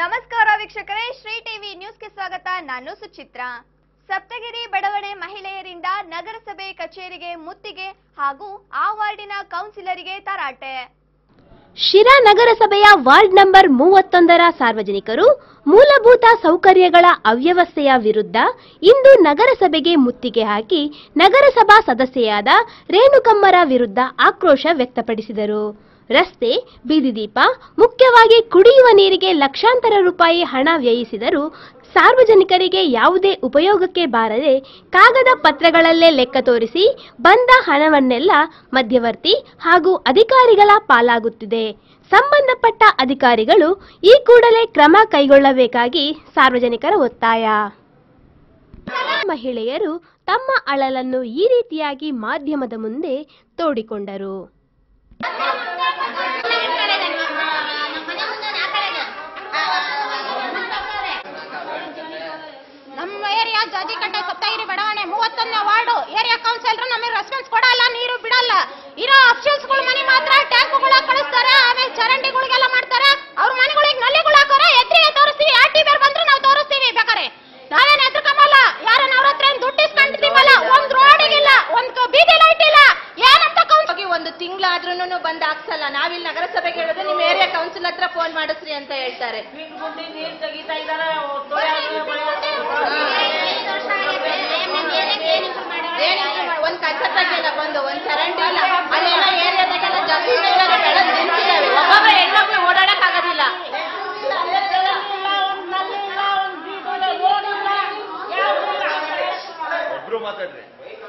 ನಮಸ್ಕಾರ ವೀಕ್ಷಕರೇ ಶ್ರೀ ಟಿವಿ ನ್ಯೂಸ್ಗೆ ಸ್ವಾಗತ ನಾನು ಸುಚಿತ್ರ ಸಪ್ತಗಿರಿ ಬಡಾವಣೆ ಮಹಿಳೆಯರಿಂದ ನಗರಸಭೆ ಕಚೇರಿಗೆ ಮುತ್ತಿಗೆ ಹಾಗೂ ಆ ವಾರ್ಡಿನ ಕೌನ್ಸಿಲರಿಗೆ ತರಾಟೆ ಶಿರಾ ನಗರಸಭೆಯ ವಾರ್ಡ್ ನಂಬರ್ ಮೂವತ್ತೊಂದರ ಸಾರ್ವಜನಿಕರು ಮೂಲಭೂತ ಸೌಕರ್ಯಗಳ ಅವ್ಯವಸ್ಥೆಯ ವಿರುದ್ಧ ಇಂದು ನಗರಸಭೆಗೆ ಮುತ್ತಿಗೆ ಹಾಕಿ ನಗರಸಭಾ ಸದಸ್ಯೆಯಾದ ರೇಣುಕಮ್ಮರ ವಿರುದ್ಧ ಆಕ್ರೋಶ ವ್ಯಕ್ತಪಡಿಸಿದರು ರಸ್ತೆ ಬೀದಿ ದೀಪ ಮುಖ್ಯವಾಗಿ ಕುಡಿಯುವ ನೀರಿಗೆ ಲಕ್ಷಾಂತರ ರೂಪಾಯಿ ಹಣ ವ್ಯಯಿಸಿದರೂ ಸಾರ್ವಜನಿಕರಿಗೆ ಯಾವುದೇ ಉಪಯೋಗಕ್ಕೆ ಬಾರದೆ ಕಾಗದ ಪತ್ರಗಳಲ್ಲೇ ಲೆಕ್ಕ ತೋರಿಸಿ ಬಂದ ಹಣವನ್ನೆಲ್ಲ ಮಧ್ಯವರ್ತಿ ಹಾಗೂ ಅಧಿಕಾರಿಗಳ ಪಾಲಾಗುತ್ತಿದೆ ಸಂಬಂಧಪಟ್ಟ ಅಧಿಕಾರಿಗಳು ಈ ಕೂಡಲೇ ಕ್ರಮ ಕೈಗೊಳ್ಳಬೇಕಾಗಿ ಸಾರ್ವಜನಿಕರ ಒತ್ತಾಯ ಮಹಿಳೆಯರು ತಮ್ಮ ಅಳಲನ್ನು ಈ ರೀತಿಯಾಗಿ ಮಾಧ್ಯಮದ ಮುಂದೆ ತೋಡಿಕೊಂಡರು ನಮ್ಮ ಏರಿಯಾ ಜಾಜಿಕಟ್ಟೆ ಸಪ್ತಗಿರಿ ಬಡಾವಣೆ ಮೂವತ್ತೊಂದನೇ ವಾರ್ಡು ಏರಿಯಾ ಕೌನ್ಸಿಲರ್ ನಮಗೆ ರೆಸ್ಪಾನ್ಸ್ ಕೊಡಲ್ಲ ನೀರು ಬಿಡಲ್ಲ ಇರೋ ಅಫ್ಷಿಯಲ್ಸ್ಗಳು ಮನೆ ಮಾತ್ರ ಟ್ಯಾಂಕ್ಗಳ ಕಳಿಸ್ತಾರೆ ಆಮೇಲೆ ಚರಂಡಿಗಳಿಗೆಲ್ಲ ಮಾಡ್ತಾರೆ ಅವ್ರ ಮನೆಗಳಿಗೆ ನಲ್ಲಿಗಳು ಹಾಕೋರೆ ಎದುರಿಗೆ ತೋರಿಸ್ತೀವಿ ಆರ್ ಟಿ ಬೇರ್ ಬಂದ್ರೆ ನಾವು ತೋರಿಸ್ತೀವಿ ಬೇಕಾರೆ ನಾವೇನ್ ಹೆದರ್ಕಮಲ್ಲ ಯಾರನ್ನ ಅವ್ರ ಹತ್ರ ಏನ್ ದುಡ್ಡು ಇಸ್ಕೊಂಡಿದ್ದೀವಲ್ಲ ಒಂದ್ ರೋಡಿಗಿಲ್ಲ ಒಂದ್ ಬೀದಿ ಲೈಟ್ ಇಲ್ಲ ಏನಂತ ಕೌನ್ಸಿಲ್ ಹೋಗಿ ಒಂದು ತಿಂಗಳಾದ್ರೂ ಬಂದ್ ಹಾಕ್ಸಲ್ಲ ನಾವಿಲ್ಲಿ ನಗರಸಭೆಗೆ ಹೇಳಿದ್ರೆ ನಿಮ್ ಏರಿಯಾ ಕೌನ್ಸಿಲ್ ಹತ್ರ ಫೋನ್ ಮಾಡಿಸ್ರಿ ಅಂತ ಹೇಳ್ತಾರೆ ಏನಿಲ್ಲ, ಒಂದ್ ಕಸ ತೆಗಿಯಲ್ಲ ಬಂದು ಒಂದ್ ಚರಂಡಿ ಇಲ್ಲ ಅಲ್ಲೆಲ್ಲ ಏರಿಯಾದಾಗೆಲ್ಲ ಜಮೀನೆಲ್ಲ ಬೆಳೆದ್ ನಿಂತಿದ್ದಾವೆ ಒಬ್ಬೊಬ್ಬ ಹೆಣ್ಮಕ್ಳು ಓಡಾಡಕ್ ಆಗೋದಿಲ್ಲ ಒಬ್ರು ಮಾತಾಡ್ರಿ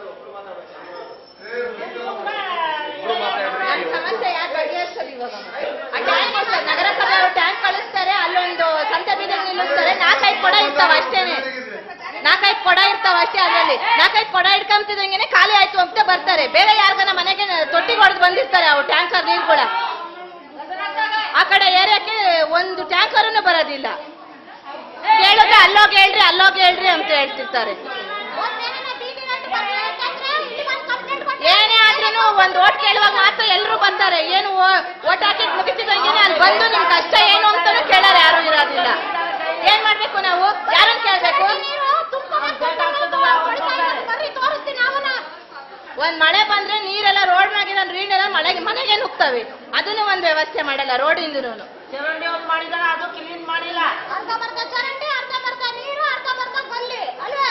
ನಮ್ ಸಮಸ್ಯೆ ಯಾರು ಬಗೆಹರಿಸೋದು ಇವಾಗ ಆ ಟ್ಯಾಂಕ್ ಕಳಿಸ್ತಾರೆ ನಗರಸಭೆ ಅವರು ಟ್ಯಾಂಕ್ ಕಳಿಸ್ತಾರೆ ಅಲ್ಲೊಂದು ಸಂತೆ ಬೀದಿಗೆ ನಿಲ್ಲಿಸ್ತಾರೆ ನಾಲ್ಕೈದು ಕೊಡ ಇರ್ತಾವ ಅಷ್ಟೇನೆ ನಾಲ್ಕೈದು ಕೊಡ ಇರ್ತಾವ ಅಷ್ಟೇ ಅದರಲ್ಲಿ ನಾಲ್ಕೈದು ಕೊಡ ಇಟ್ಕೊಂತಿದಂಗೆನೆ ಖಾಲಿ ಆಯ್ತು ಅಂತ ಬರ್ತಾರೆ ಬೇರೆ ಯಾರ್ಗನ ಮನೆಗೆ ತೊಟ್ಟಿಗೆ ಹೊಡೆದು ಬಂದಿರ್ತಾರೆ ಅವು ಟ್ಯಾಂಕರ್ ನೀರುಗಳ ಆ ಕಡೆ ಏರಿಯಾಕ್ಕೆ ಒಂದು ಟ್ಯಾಂಕರ್ನು ಬರೋದಿಲ್ಲ ಕೇಳಿದ್ರೆ ಅಲ್ಲೋಗಿ ಹೇಳ್ರಿ ಅಲ್ಲೋಗಿ ಹೇಳ್ರಿ ಅಂತ ಹೇಳ್ತಿರ್ತಾರೆ ಏನೇ ಆದ್ರೂ ಒಂದ್ ಓಟ್ ಕೇಳುವಾಗ ಮಾತ್ರ ಎಲ್ರು ಬರ್ತಾರೆ ಏನು ಓಟ್ ಹಾಕಿ ಮುಗಿಸಿದಂಗೆನೆ ಅಲ್ಲಿ ಬಂದು ನಿಮ್ ಕಷ್ಟ ಏನು ಅಂತಾನು ಕೇಳಾರೆ ಯಾರು ಇರೋದಿಲ್ಲ ಏನ್ ಮಾಡ್ಬೇಕು ನಾವು ಯಾರನ್ನ ಕೇಳ್ಬೇಕು ಒಂದ್ ಮಳೆ ಬಂದ್ರೆ ನೀರೆಲ್ಲ ರೋಡ್ ಮ್ಯಾಗಿನ ನೀರೆಲ್ಲ ಮಳೆಗೆ ಮನೆಗೆ ನುಗ್ತವೆ ಅದನ್ನು ಒಂದ್ ವ್ಯವಸ್ಥೆ ಮಾಡಲ್ಲ ರೋಡಿಂದನು ಅರ್ಧ ಬರ್ಧ ಚರಂಡಿ ಅರ್ಧ ಬರ್ಧ ನೀರು ಅರ್ಧ ಬರ್ಧ ಗಲ್ಲಿ ಅಲ್ವೇ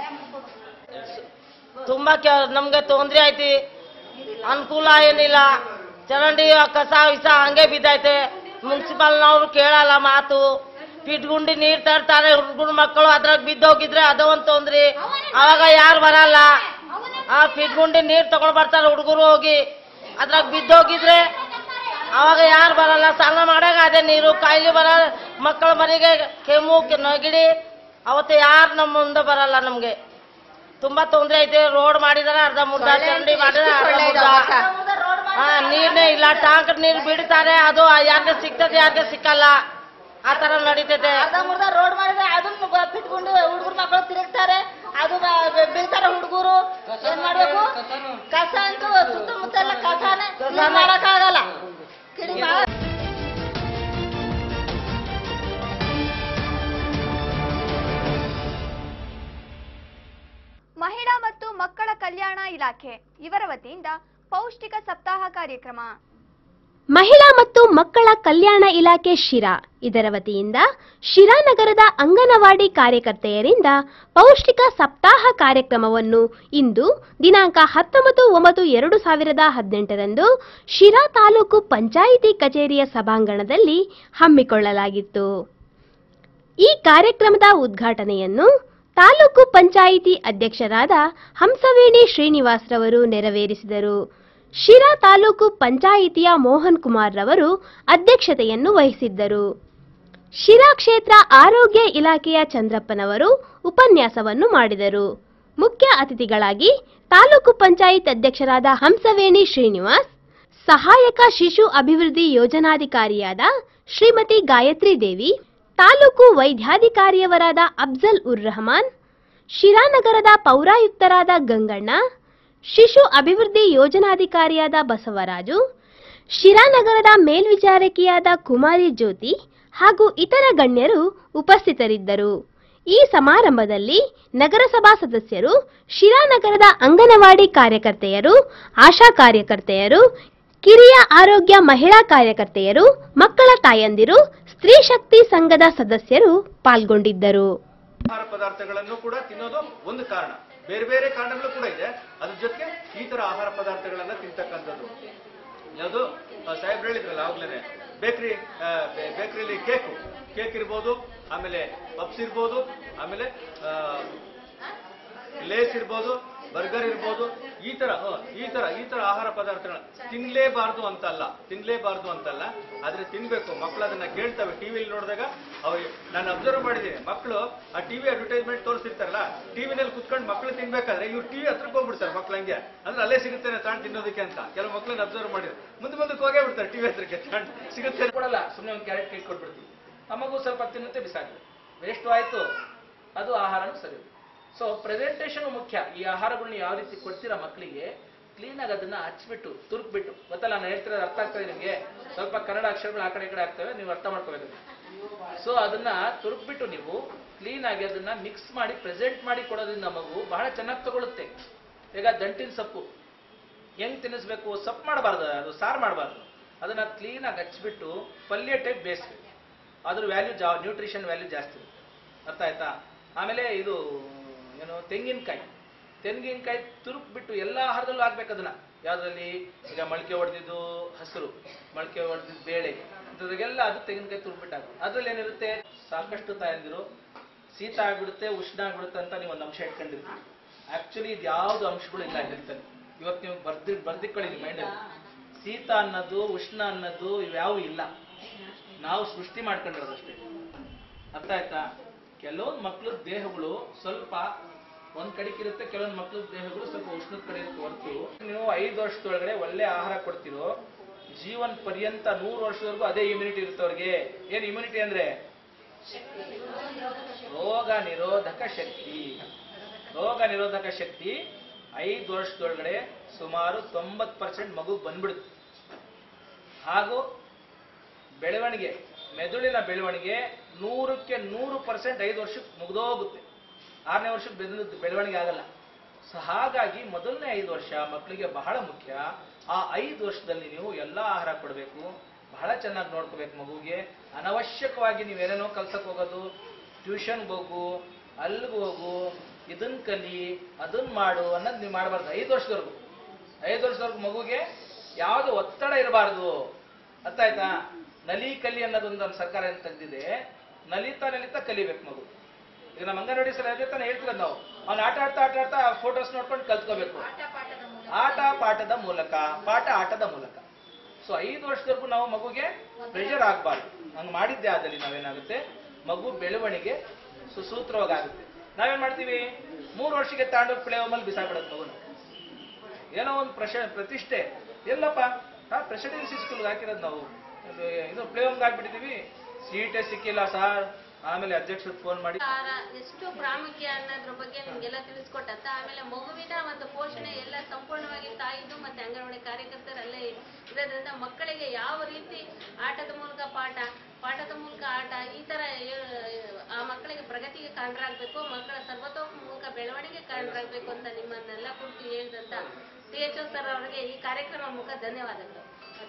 ತುಂಬಾ ಕೆ- ನಮ್ಗೆ ತೊಂದ್ರೆ ಐತಿ ಅನುಕೂಲ ಏನಿಲ್ಲ ಚರಂಡಿ ಕಸ ವಿಸ ಹಂಗೆ ಬಿದ್ದೈತೆ ಮುನ್ಸಿಪಲ್ನವ್ರು ಕೇಳಲ್ಲ ಮಾತು ಪಿಟ್ಗುಂಡಿ ನೀರ್ ತರ್ತಾರೆ ಹುಡುಗರು ಮಕ್ಕಳು ಅದ್ರಾಗ ಬಿದ್ದೋಗಿದ್ರೆ ಅದು ಒಂದು ತೊಂದ್ರೆ ಅವಾಗ ಯಾರು ಬರಲ್ಲ ಆ ಪಿಟ್ಗುಂಡಿ ನೀರ್ ತಗೊಂಡ್ ಬರ್ತಾರೆ ಹುಡುಗರು ಹೋಗಿ ಅದ್ರಾಗ ಬಿದ್ದೋಗಿದ್ರೆ ಅವಾಗ ಯಾರು ಬರಲ್ಲ ಸ್ನಾನ ಮಾಡಾಗ ಅದೇ ನೀರು ಕಾಯಿಲೆ ಬರ ಮಕ್ಕಳ ಮನೆಗೆ ಕೆಮ್ಮು ಕೆ- ನೆಗಡಿ ಅವತ್ತು ಯಾರು ನಮ್ಮ ಮುಂದೆ ಬರಲ್ಲ ನಮ್ಗೆ ತುಂಬಾ ತೊಂದ್ರೆ ಐತೆ ರೋಡ್ ಮಾಡಿದಾರೆ ಅರ್ಧ ಮುರ್ಧ ಚರಂಡಿ ಮಾಡಿದ್ರೆ ಅರ್ಧ ಮುರ್ಧ ಹಾ ನೀರ್ನೇ ಇಲ್ಲ ಟ್ಯಾಂಕರ್ ನೀರು ಬಿಡ್ತಾರೆ ಅದು ಯಾರಿಗೆ ಸಿಗ್ತದೆ ಯಾರಿಗೆ ಸಿಕ್ಕಲ್ಲ ಆ ತರ ನಡೀತೈತೆ ಅರ್ಧ ಮುರ್ಧ ರೋಡ್ ಮಾಡಿದ್ರೆ ಅದನ್ನು ಬಿಟ್ಕೊಂಡು ಹುಡುಗರು ಮಕ್ಕಳು ತಿರುಗ್ತಾರೆ ಅದು ಬ- ಬೀಳ್ತಾರೆ ಹುಡುಗರು ಏನ್ ಮಾಡ್ಬೇಕು ಕಸ ಅಂತೂ ಸುತ್ತಮುತ್ತ ಎಲ್ಲ ಕಸನೇ ಕ್ಲೀನ್ ಮಾಡಕ್ಕಾಗಲ್ಲ ಕಿಡಿ ಮಾಡ ಮಹಿಳಾ ಮತ್ತು ಮಕ್ಕಳ ಕಲ್ಯಾಣ ಇಲಾಖೆ ಇವರ ವತಿಯಿಂದ ಪೌಷ್ಟಿಕ ಸಪ್ತಾಹ ಕಾರ್ಯಕ್ರಮ ಮಹಿಳಾ ಮತ್ತು ಮಕ್ಕಳ ಕಲ್ಯಾಣ ಇಲಾಖೆ ಶಿರಾ ಇದರ ವತಿಯಿಂದ ಶಿರಾ ನಗರದ ಅಂಗನವಾಡಿ ಕಾರ್ಯಕರ್ತೆಯರಿಂದ ಪೌಷ್ಟಿಕ ಸಪ್ತಾಹ ಕಾರ್ಯಕ್ರಮವನ್ನು ಇಂದು ದಿನಾಂಕ ಹತ್ತೊಂಬತ್ತು ಒಂಬತ್ತು ಎರಡು ಸಾವಿರದ ಹದಿನೆಂಟರಂದು ಶಿರಾ ತಾಲೂಕು ಪಂಚಾಯಿತಿ ಕಚೇರಿಯ ಸಭಾಂಗಣದಲ್ಲಿ ಹಮ್ಮಿಕೊಳ್ಳಲಾಗಿತ್ತು ಈ ಕಾರ್ಯಕ್ರಮದ ಉದ್ಘಾಟನೆಯನ್ನು ತಾಲೂಕು ಪಂಚಾಯಿತಿ ಅಧ್ಯಕ್ಷರಾದ ಹಂಸವೇಣಿ ಶ್ರೀನಿವಾಸ್ ರವರು ನೆರವೇರಿಸಿದರು ಶಿರಾ ತಾಲೂಕು ಪಂಚಾಯಿತಿಯ ಮೋಹನ್ ಕುಮಾರ್ ರವರು ಅಧ್ಯಕ್ಷತೆಯನ್ನು ವಹಿಸಿದ್ದರು ಶಿರಾ ಕ್ಷೇತ್ರ ಆರೋಗ್ಯ ಇಲಾಖೆಯ ಚಂದ್ರಪ್ಪನವರು ಉಪನ್ಯಾಸವನ್ನು ಮಾಡಿದರು ಮುಖ್ಯ ಅತಿಥಿಗಳಾಗಿ ತಾಲೂಕು ಪಂಚಾಯತ್ ಅಧ್ಯಕ್ಷರಾದ ಹಂಸವೇಣಿ ಶ್ರೀನಿವಾಸ್ ಸಹಾಯಕ ಶಿಶು ಅಭಿವೃದ್ಧಿ ಯೋಜನಾಧಿಕಾರಿಯಾದ ಶ್ರೀಮತಿ ಗಾಯತ್ರಿ ದೇವಿ ತಾಲೂಕು ವೈದ್ಯಾಧಿಕಾರಿಯವರಾದ ಅಫ್ಜಲ್ ಉರ್ ರಹಮಾನ್ ಶಿರಾನಗರದ ಪೌರಾಯುಕ್ತರಾದ ಗಂಗಣ್ಣ ಶಿಶು ಅಭಿವೃದ್ಧಿ ಯೋಜನಾಧಿಕಾರಿಯಾದ ಬಸವರಾಜು ಶಿರಾನಗರದ ಮೇಲ್ವಿಚಾರಕಿಯಾದ ಕುಮಾರಿ ಜ್ಯೋತಿ ಹಾಗೂ ಇತರ ಗಣ್ಯರು ಉಪಸ್ಥಿತರಿದ್ದರು ಈ ಸಮಾರಂಭದಲ್ಲಿ ನಗರಸಭಾ ಸದಸ್ಯರು ಶಿರಾನಗರದ ಅಂಗನವಾಡಿ ಕಾರ್ಯಕರ್ತೆಯರು ಆಶಾ ಕಾರ್ಯಕರ್ತೆಯರು ಕಿರಿಯ ಆರೋಗ್ಯ ಮಹಿಳಾ ಕಾರ್ಯಕರ್ತೆಯರು ಮಕ್ಕಳ ತಾಯಂದಿರು ಸ್ತ್ರೀ ಶಕ್ತಿ ಸಂಘದ ಸದಸ್ಯರು ಪಾಲ್ಗೊಂಡಿದ್ದರು ಆಹಾರ ಪದಾರ್ಥಗಳನ್ನು ಕೂಡ ತಿನ್ನೋದು ಒಂದು ಕಾರಣ ಬೇರೆ ಬೇರೆ ಕಾರಣಗಳು ಕೂಡ ಇದೆ ಅದ್ರ ಜೊತೆಗೆ ಈ ತರ ಆಹಾರ ಪದಾರ್ಥಗಳನ್ನ ತಿಂತಕ್ಕಂಥದ್ದು ಯಾವುದು ಸಾಹೇಬ್ರು ಹೇಳಿದ್ರಲ್ಲ ಆಗ್ಲೇನೆ ಬೇಕ್ರಿ ಬೇಕರಿಲಿ ಕೇಕು ಕೇಕ್ ಇರ್ಬೋದು ಆಮೇಲೆ ಪಪ್ಸ್ ಇರ್ಬೋದು ಆಮೇಲೆ ಆ, ಲೇಸ್ ಇರ್ಬೋದು ಬರ್ಗರ್ ಇರ್ಬೋದು ಈ ತರ ಹ, ಈ ತರ ಈ ತರ ಆಹಾರ ಪದಾರ್ಥಗಳ ತಿನ್ಲೇಬಾರ್ದು ಅಂತಲ್ಲ ತಿನ್ಲೇಬಾರ್ದು ಅಂತಲ್ಲ ಆದ್ರೆ ತಿನ್ಬೇಕು ಮಕ್ಕಳು ಅದನ್ನ ಕೇಳ್ತವೆ ಟಿವಿಲಿ ನೋಡಿದಾಗ ಅವ್ರಿಗೆ ನಾನು ಅಬ್ಸರ್ವ್ ಮಾಡಿದ್ದೀನಿ ಮಕ್ಕಳು ಆ ಟಿವಿ ಅಡ್ವರ್ಟೈಸ್ಮೆಂಟ್ ತೋರಿಸ್ತಿರ್ತಾರಲ್ಲ ಟಿವಿನಲ್ಲಿ ಕುತ್ಕೊಂಡು ಮಕ್ಕಳು ತಿನ್ಬೇಕಾದ್ರೆ ಇವ್ರು ಟಿವಿ ಹತ್ರಕ್ಕೆ ಹೋಗ್ಬಿಡ್ತಾರೆ ಮಕ್ಳು ಹಂಗೆ ಅಂದ್ರೆ ಅಲ್ಲೇ ಸಿಗುತ್ತೆ ತಾಂಡ್ ತಿನ್ನೋದಕ್ಕೆ ಅಂತ ಕೆಲವು ಮಕ್ಕಳನ್ನ ಅಬ್ಸರ್ವ್ ಮಾಡಿದ್ರು ಮುಂದೆ ಮುಂದಕ್ಕೆ ಹೋಗೇ ಬಿಡ್ತಾರೆ ಟಿವಿ ಹತ್ರಕ್ಕೆ ತಾಂಡ್ ಸಿಗುತ್ತೆ ಕೊಡಲ್ಲ ಸುಮ್ಮನೆ ಒಂದು ಕ್ಯಾರೆಟ್ ಕೇಕ್ ಕೊಟ್ಬಿಡ್ತೀವಿ ಆ ಮಗು ಸ್ವಲ್ಪ ತಿನ್ನುತ್ತೆ ಬಿಸಾಕಿ ವೇಸ್ಟ್ ಆಯ್ತು ಅದು ಆಹಾರನೂ ಸರಿ ಸೊ ಪ್ರೆಸೆಂಟೇಷನ್ ಮುಖ್ಯ ಈ ಆಹಾರಗಳನ್ನ ಯಾವ ರೀತಿ ಕೊಡ್ತೀರಾ ಮಕ್ಕಳಿಗೆ ಕ್ಲೀನಾಗಿ ಅದನ್ನ ಹಚ್ಬಿಟ್ಟು ತುರುಕ್ಬಿಟ್ಟು ಗೊತ್ತಲ್ಲ ನಾನು ಹೇಳ್ತಿರೋದು ಅರ್ಥ ಆಗ್ತದೆ ನಿಮಗೆ ಸ್ವಲ್ಪ ಕನ್ನಡ ಅಕ್ಷರಗಳು ಆ ಕಡೆ ಈ ಕಡೆ ಆಗ್ತವೆ ನೀವು ಅರ್ಥ ಮಾಡ್ಕೋಬೇಕು ಸೊ ಅದನ್ನ ತುರುಕ್ಬಿಟ್ಟು ನೀವು ಕ್ಲೀನ್ ಆಗಿ ಅದನ್ನ ಮಿಕ್ಸ್ ಮಾಡಿ ಪ್ರೆಸೆಂಟ್ ಮಾಡಿ ಕೊಡೋದ್ರಿಂದ ಮಗು ಬಹಳ ಚೆನ್ನಾಗಿ ತಗೊಳುತ್ತೆ ಈಗ ದಂಟಿನ ಸೊಪ್ಪು ಹೆಂಗ್ ತಿನ್ನಿಸ್ಬೇಕು ಸೊಪ್ಪು ಮಾಡಬಾರ್ದು ಅದು ಸಾರು ಮಾಡಬಾರ್ದು ಅದನ್ನ ಕ್ಲೀನಾಗಿ ಹಚ್ಬಿಟ್ಟು ಪಲ್ಯ ಟೈಪ್ ಬೇಯಿಸ್ಬೇಕು ಅದ್ರ ವ್ಯಾಲ್ಯೂ ಜಾ ನ್ಯೂಟ್ರಿಷನ್ ವ್ಯಾಲ್ಯೂ ಜಾಸ್ತಿ ಅರ್ಥ ಆಯ್ತಾ ಆಮೇಲೆ ಇದು ಏನು ತೆಂಗಿನಕಾಯಿ ತೆಂಗಿನಕಾಯಿ ತುರುಕ್ಬಿಟ್ಟು ಎಲ್ಲ ಆಹಾರದಲ್ಲೂ ಹಾಕ್ಬೇಕು ಅದನ್ನ ಯಾವ್ದ್ರಲ್ಲಿ ಈಗ ಮೊಳಕೆ ಹೊಡೆದಿದ್ದು ಹಸಿರು ಮೊಳಕೆ ಹೊಡೆದಿದ್ದು ಬೇಳೆ ಇಂಥದ್ರಾಗೆಲ್ಲ ಅದು ತೆಂಗಿನಕಾಯಿ ತುರುಕ್ಬಿಟ್ಟು ಹಾಕು ಅದ್ರಲ್ಲಿ ಏನಿರುತ್ತೆ ಸಾಕಷ್ಟು ತಾಯಂದಿರು ಶೀತ ಆಗ್ಬಿಡುತ್ತೆ ಉಷ್ಣ ಆಗ್ಬಿಡುತ್ತೆ ಅಂತ ನೀವು ಒಂದು ಅಂಶ ಇಟ್ಕೊಂಡಿರ್ತೀವಿ ಆಕ್ಚುಲಿ ಇದು ಯಾವ್ದು ಅಂಶಗಳು ಇಲ್ಲ ಹೇಳ್ತಾರೆ ಇವತ್ತು ನೀವು ಬರ್ದಿ ಬರ್ದಿಕೊಳ್ಳಿ ನಿಮ್ಮ ಮೈಂಡಲ್ಲಿ ಶೀತ ಅನ್ನೋದು ಉಷ್ಣ ಅನ್ನೋದು ಇವ್ಯಾವು ಇಲ್ಲ ನಾವು ಸೃಷ್ಟಿ ಮಾಡ್ಕೊಂಡಿರೋದು ಅಷ್ಟೇ ಅರ್ಥ ಆಯ್ತಾ ಕೆಲವೊಂದು ಮಕ್ಳ ದೇಹಗಳು ಸ್ವಲ್ಪ ಒಂದ್ ಕಡೆಗೆ ಇರುತ್ತೆ ಕೆಲವೊಂದು ಮಕ್ಳ ದೇಹಗಳು ಸ್ವಲ್ಪ ಉಷ್ಣದ ಕಡೆ ಇರುತ್ತೆ ಹೊರತು ನೀವು ಐದು ವರ್ಷದೊಳಗಡೆ ಒಳ್ಳೆ ಆಹಾರ ಕೊಡ್ತಿರೋ ಜೀವನ್ ಪರ್ಯಂತ ನೂರು ವರ್ಷದವರೆಗೂ ಅದೇ ಇಮ್ಯುನಿಟಿ ಇರುತ್ತೆ ಅವ್ರಿಗೆ ಏನ್ ಇಮ್ಯುನಿಟಿ ಅಂದ್ರೆ ರೋಗ ನಿರೋಧಕ ಶಕ್ತಿ ರೋಗ ನಿರೋಧಕ ಶಕ್ತಿ ಐದು ವರ್ಷದೊಳಗಡೆ ಸುಮಾರು ತೊಂಬತ್ ಪರ್ಸೆಂಟ್ ಮಗು ಬಂದ್ಬಿಡುತ್ತೆ ಹಾಗೂ ಬೆಳವಣಿಗೆ ಮೆದುಳಿನ ಬೆಳವಣಿಗೆ ನೂರಕ್ಕೆ ನೂರು ಪರ್ಸೆಂಟ್ ಐದು ವರ್ಷಕ್ಕೆ ಮುಗ್ದೋಗುತ್ತೆ ಆರನೇ ವರ್ಷಕ್ಕೆ ಬೆದ ಬೆಳವಣಿಗೆ ಆಗಲ್ಲ ಸೊ ಹಾಗಾಗಿ ಮೊದಲನೇ ಐದು ವರ್ಷ ಮಕ್ಕಳಿಗೆ ಬಹಳ ಮುಖ್ಯ ಆ ಐದು ವರ್ಷದಲ್ಲಿ ನೀವು ಎಲ್ಲ ಆಹಾರ ಕೊಡಬೇಕು ಬಹಳ ಚೆನ್ನಾಗಿ ನೋಡ್ಕೋಬೇಕು ಮಗುವಿಗೆ ಅನವಶ್ಯಕವಾಗಿ ನೀವೇನೇನೋ ಕಲ್ಸಕ್ ಹೋಗೋದು ಟ್ಯೂಷನ್ಗೆ ಹೋಗು ಅಲ್ಲಿಗೆ ಹೋಗು ಇದನ್ ಕಲಿ ಅದನ್ ಮಾಡು ಅನ್ನೋದು ನೀವು ಮಾಡಬಾರ್ದು ಐದು ವರ್ಷದವರೆಗೂ ಐದು ವರ್ಷದವರೆಗೂ ಮಗುಗೆ ಯಾವುದು ಒತ್ತಡ ಇರಬಾರ್ದು ಅರ್ಥ ಆಯ್ತಾ ನಲಿ ಕಲಿ ಅನ್ನೋದೊಂದು ನಮ್ಮ ಸರ್ಕಾರ ಏನ್ ತೆಗ್ದಿದೆ ನಲಿತಾ ನಲಿತಾ ಕಲಿಬೇಕು ಮಗು ಈಗ ನಮ್ಮ ಅಂಗನವಾಡಿ ಸರ್ ಅದೇ ತಾನೇ ಹೇಳ್ತಿರೋದು ನಾವು ಅವ್ನು ಆಟ ಆಡ್ತಾ ಆಟ ಆಡ್ತಾ ಫೋಟೋಸ್ ನೋಡ್ಕೊಂಡು ಕಲ್ತ್ಕೋಬೇಕು ಆಟ ಪಾಠದ ಮೂಲಕ ಪಾಠ ಆಟದ ಮೂಲಕ ಸೊ ಐದು ವರ್ಷದವರೆಗೂ ನಾವು ಮಗುಗೆ ಪ್ರೆಷರ್ ಆಗಬಾರ್ದು ಹಂಗೆ ಮಾಡಿದ್ದೆ ಆದಲ್ಲಿ ನಾವೇನಾಗುತ್ತೆ ಮಗು ಬೆಳವಣಿಗೆ ಸುಸೂತ್ರವಾಗುತ್ತೆ ನಾವೇನ್ ಮಾಡ್ತೀವಿ ಮೂರು ವರ್ಷಕ್ಕೆ ತಾಂಡೋಗಿ ಪ್ಲೇ ಹೋಮಲ್ಲಿ ಬಿಸಾಕ್ಬಿಡೋದು ಮಗುನ ಏನೋ ಒಂದು ಪ್ರಶ ಪ್ರತಿಷ್ಠೆ ಎಲ್ಲಪ್ಪ ಪ್ರೆಸಿಡೆನ್ಸಿ ಸ್ಕೂಲ್ಗೆ ಹಾಕಿರೋದು ನಾವು ಅದು ಇದು ಪ್ಲೇ ಹೋಮ್ಗೆ ಹಾಕ್ಬಿಟ್ಟಿದೀವಿ ಸೀಟೇ ಸಿಕ್ಕಿಲ್ಲ ಸರ್ ಆಮೇಲೆ ಅಧ್ಯಕ್ಷರು ಫೋನ್ ಮಾಡಿ ಆಹಾರ ಎಷ್ಟು ಪ್ರಾಮುಖ್ಯ ಅನ್ನೋದ್ರ ಬಗ್ಗೆ ನಿಮ್ಗೆಲ್ಲ ತಿಳಿಸ್ಕೊಟ್ಟಂತ ಆಮೇಲೆ ಮಗುವಿನ ಒಂದು ಪೋಷಣೆ ಎಲ್ಲ ಸಂಪೂರ್ಣವಾಗಿ ತಾಯಿದು ಮತ್ತೆ ಅಂಗನವಾಡಿ ಕಾರ್ಯಕರ್ತರಲ್ಲೇ ಇರೋದ್ರಿಂದ ಮಕ್ಕಳಿಗೆ ಯಾವ ರೀತಿ ಆಟದ ಮೂಲಕ ಪಾಠ ಪಾಠದ ಮೂಲಕ ಆಟ ಈ ತರ ಏ- ಆ ಮಕ್ಕಳಿಗೆ ಪ್ರಗತಿಗೆ ಕಾರಣರಾಗಬೇಕು ಮಕ್ಕಳ ಸರ್ವತೋಮುಖ ಬೆಳವಣಿಗೆ ಕಾರಣರಾಗಬೇಕು ಅಂತ ನಿಮ್ಮನ್ನೆಲ್ಲ ಕುರಿತು ಹೇಳಿದಂತ ಟಿ ಎಚ್ ಓ ಸರ್ ಅವರಿಗೆ ಈ ಕಾರ್ಯಕ್ರಮ ಮುಖ ಧನ್ಯವಾದಗಳು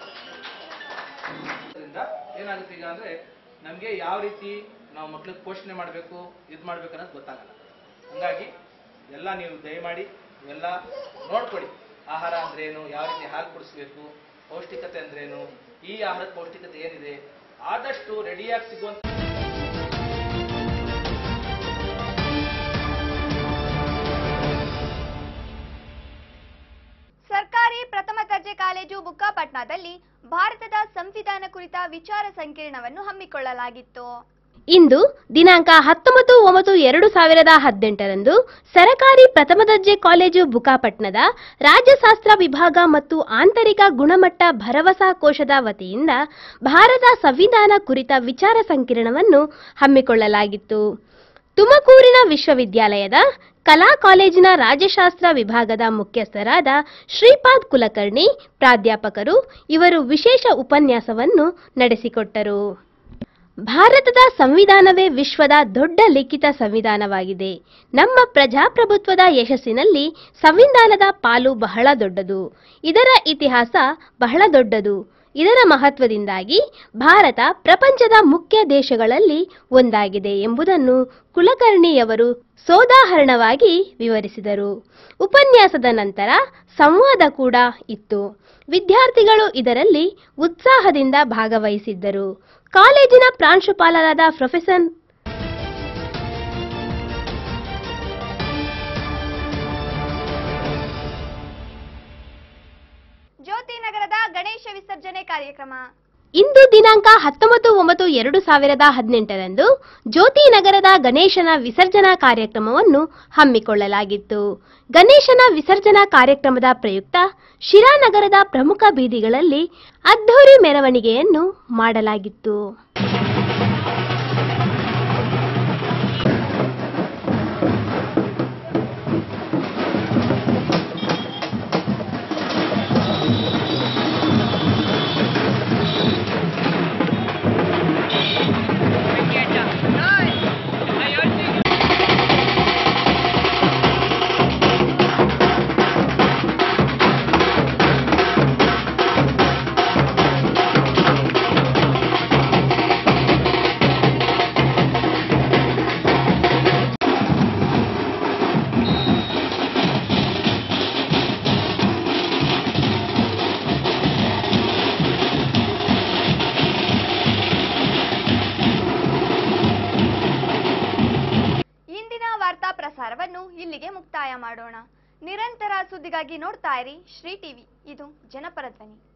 ಅದರಿಂದ ಏನಾಗುತ್ತೆ ಈಗ ಅಂದ್ರೆ ನಮ್ಗೆ ಯಾವ ರೀತಿ ನಾವು ಮಕ್ಳಿಗೆ ಪೋಷಣೆ ಮಾಡಬೇಕು ಇದು ಮಾಡ್ಬೇಕು ಅನ್ನೋದು ಗೊತ್ತಾಗಲ್ಲ ಹಂಗಾಗಿ ಎಲ್ಲ ನೀವು ದಯಮಾಡಿ ಇವೆಲ್ಲ ನೋಡ್ಕೊಳ್ಳಿ ಆಹಾರ ಅಂದ್ರೇನು ಯಾವ ರೀತಿ ಹಾಲು ಕುಡಿಸ್ಬೇಕು ಪೌಷ್ಟಿಕತೆ ಅಂದ್ರೇನು ಈ ಆಹಾರದ ಪೌಷ್ಟಿಕತೆ ಏನಿದೆ ಆದಷ್ಟು ರೆಡಿಯಾಗಿ ಸಿಗುವಂತ ಸರ್ಕಾರಿ ಪ್ರಥಮ ದರ್ಜೆ ಕಾಲೇಜು ಬುಕ್ಕಾಪಟ್ನಾದಲ್ಲಿ ಭಾರತದ ಸಂವಿಧಾನ ಕುರಿತ ವಿಚಾರ ಸಂಕಿರಣವನ್ನು ಹಮ್ಮಿಕೊಳ್ಳಲಾಗಿತ್ತು ಇಂದು ದಿನಾಂಕ ಹತ್ತೊಂಬತ್ತು ಒಂಬತ್ತು ಎರಡು ಸಾವಿರದ ಹದಿನೆಂಟರಂದು ಸರಕಾರಿ ಪ್ರಥಮ ದರ್ಜೆ ಕಾಲೇಜು ಬುಕಾಪಟ್ನದ ರಾಜ್ಯಶಾಸ್ತ್ರ ವಿಭಾಗ ಮತ್ತು ಆಂತರಿಕ ಗುಣಮಟ್ಟ ಭರವಸಾ ಕೋಶದ ವತಿಯಿಂದ ಭಾರತ ಸಂವಿಧಾನ ಕುರಿತ ವಿಚಾರ ಸಂಕಿರಣವನ್ನು ಹಮ್ಮಿಕೊಳ್ಳಲಾಗಿತ್ತು ತುಮಕೂರಿನ ವಿಶ್ವವಿದ್ಯಾಲಯದ ಕಲಾ ಕಾಲೇಜಿನ ರಾಜ್ಯಶಾಸ್ತ್ರ ವಿಭಾಗದ ಮುಖ್ಯಸ್ಥರಾದ ಶ್ರೀಪಾದ್ ಕುಲಕರ್ಣಿ ಪ್ರಾಧ್ಯಾಪಕರು ಇವರು ವಿಶೇಷ ಉಪನ್ಯಾಸವನ್ನು ನಡೆಸಿಕೊಟ್ಟರು ಭಾರತದ ಸಂವಿಧಾನವೇ ವಿಶ್ವದ ದೊಡ್ಡ ಲಿಖಿತ ಸಂವಿಧಾನವಾಗಿದೆ ನಮ್ಮ ಪ್ರಜಾಪ್ರಭುತ್ವದ ಯಶಸ್ಸಿನಲ್ಲಿ ಸಂವಿಧಾನದ ಪಾಲು ಬಹಳ ದೊಡ್ಡದು ಇದರ ಇತಿಹಾಸ ಬಹಳ ದೊಡ್ಡದು ಇದರ ಮಹತ್ವದಿಂದಾಗಿ ಭಾರತ ಪ್ರಪಂಚದ ಮುಖ್ಯ ದೇಶಗಳಲ್ಲಿ ಒಂದಾಗಿದೆ ಎಂಬುದನ್ನು ಕುಲಕರ್ಣಿಯವರು ಸೋದಾಹರಣವಾಗಿ ವಿವರಿಸಿದರು ಉಪನ್ಯಾಸದ ನಂತರ ಸಂವಾದ ಕೂಡ ಇತ್ತು ವಿದ್ಯಾರ್ಥಿಗಳು ಇದರಲ್ಲಿ ಉತ್ಸಾಹದಿಂದ ಭಾಗವಹಿಸಿದ್ದರು ಕಾಲೇಜಿನ ಪ್ರಾಂಶುಪಾಲರಾದ ಪ್ರೊಫೆಸರ್ ಜ್ಯೋತಿ ನಗರದ ಗಣೇಶ ವಿಸರ್ಜನೆ ಕಾರ್ಯಕ್ರಮ ಇಂದು ದಿನಾಂಕ ಹತ್ತೊಂಬತ್ತು ಒಂಬತ್ತು ಎರಡು ಸಾವಿರದ ಹದಿನೆಂಟರಂದು ಜ್ಯೋತಿ ನಗರದ ಗಣೇಶನ ವಿಸರ್ಜನಾ ಕಾರ್ಯಕ್ರಮವನ್ನು ಹಮ್ಮಿಕೊಳ್ಳಲಾಗಿತ್ತು ಗಣೇಶನ ವಿಸರ್ಜನಾ ಕಾರ್ಯಕ್ರಮದ ಪ್ರಯುಕ್ತ ಶಿರಾನಗರದ ಪ್ರಮುಖ ಬೀದಿಗಳಲ್ಲಿ ಅದ್ಧೂರಿ ಮೆರವಣಿಗೆಯನ್ನು ಮಾಡಲಾಗಿತ್ತು ಇಂದಿನ ವಾರ್ತಾ ಪ್ರಸಾರವನ್ನು ಇಲ್ಲಿಗೆ ಮುಕ್ತಾಯ ಮಾಡೋಣ ನಿರಂತರ ಸುದ್ದಿಗಾಗಿ ನೋಡ್ತಾ ಇರಿ ಶ್ರೀ ಟಿವಿ ಇದು ಜನಪರ ಧ್ವನಿ